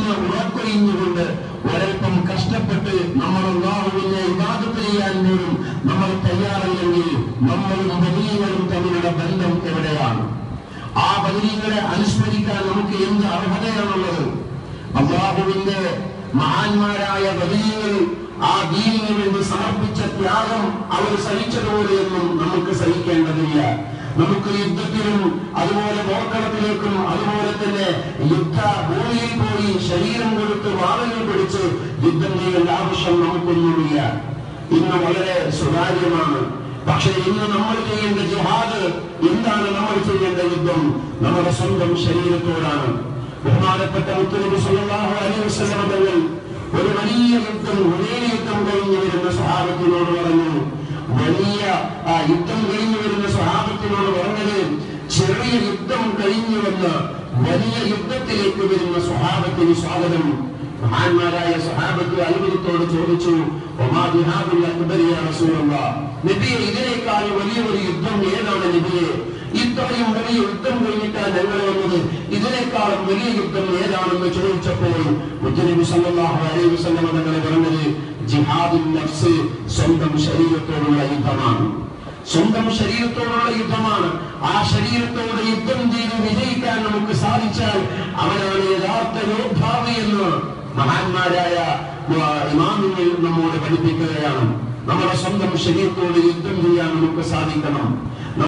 നിന്ന് ഉറക്കൊഴിഞ്ഞുകൊണ്ട് ഒരൽപ്പം കഷ്ടപ്പെട്ട് നമ്മൾ അള്ളാഹുവിനെ ഇബാദത്ത് ചെയ്യാൻ പോലും നമ്മൾ തയ്യാറല്ലെങ്കിൽ നമ്മളും ബദരീങ്ങളും തമ്മിലുള്ള ബന്ധം എവിടെയാണ് ആ ബദരീങ്ങളെ അനുസ്മരിക്കാൻ നമുക്ക് എന്ത് അർഹതയാണുള്ളത് അള്ളാഹുവിന്റെ മഹാന്മാരായ ബദരീങ്ങൾ ആ ദീനിന് വേണ്ടി സമർപ്പിച്ച ത്യാഗം അവർ സഹിച്ചതുപോലെയൊന്നും നമുക്ക് സഹിക്കേണ്ടതില്ല നമുക്ക് യുദ്ധത്തിലും അതുപോലെ പോർക്കളത്തിലേക്കും അതുപോലെ തന്നെ യുദ്ധ ഭൂമിയിൽ പോയി ശരീരം കൊടുത്ത് വാളുകൾ പിടിച്ച് യുദ്ധം ചെയ്യേണ്ട ആവശ്യം നമുക്കൊന്നുമില്ല ഇന്ന് വളരെ സുതാര്യമാണ് പക്ഷെ ഇന്ന് നമ്മൾ ചെയ്യേണ്ട ജിഹാദ് എന്താണ് നമ്മൾ ചെയ്യേണ്ട യുദ്ധം നമ്മുടെ സ്വന്തം ശരീരത്തോടാണ് ബഹുമാനപ്പെട്ട മുത്തനബി സല്ലല്ലാഹു അലൈഹി വസല്ലം തങ്ങൾ ഒരു വലിയ യുദ്ധം ഒരേ യുദ്ധം കഴിഞ്ഞു വരുന്ന സ്വഹാബത്തിനോട് പറഞ്ഞു വലിയ ആ യുദ്ധം കഴിഞ്ഞു വരുന്ന സ്വഹാബത്തിനോട് പറഞ്ഞത് ചെറിയ യുദ്ധം കഴിഞ്ഞുവെന്ന് വലിയ യുദ്ധത്തിലേക്ക് വരുന്ന സ്വഹാബത്തിന് സ്വാഗതം മഹാന്മാരായ സ്വഹാബത്ത് അത്ഭുതത്തോട് ചോദിച്ചു ഒമാ ജിഹാദുൽ അക്ബർ യാ റസൂലല്ലാഹ് നബിയെ ഇതിനേക്കാൾ വലിയ ഒരു യുദ്ധം ഏതാണ് നബിയെ ഇത്രയും വലിയ യുദ്ധം കഴിഞ്ഞിട്ടാണ് ഞങ്ങൾ വന്നത് ഇതിനേക്കാളും വലിയ യുദ്ധം ഏതാണെന്ന് ചോദിച്ചപ്പോൾ മുത്തനബി സല്ലല്ലാഹു അലൈഹി വസല്ലം തങ്ങൾ പറഞ്ഞത് ജിഹാദുൻ നഫ്സ് സ്വന്തം ശരീരത്തോടുള്ള യുദ്ധമാണ് സ്വന്തം ശരീരത്തോടുള്ള യുദ്ധമാണ് ആ ശരീരത്തോട് യുദ്ധം ചെയ്ത് വിജയിക്കാൻ നമുക്ക് സാധിച്ചാൽ അവനാണ് യഥാർത്ഥ യോദ്ധാവ് എന്ന് മഹാന്മാരായ ആ, ഇമാമുകൾ നമ്മോട് പഠിപ്പിക്കുകയാണ് നമ്മുടെ സ്വന്തം ശരീരത്തോട് യുദ്ധം ചെയ്യാൻ നമുക്ക് സാധിക്കണം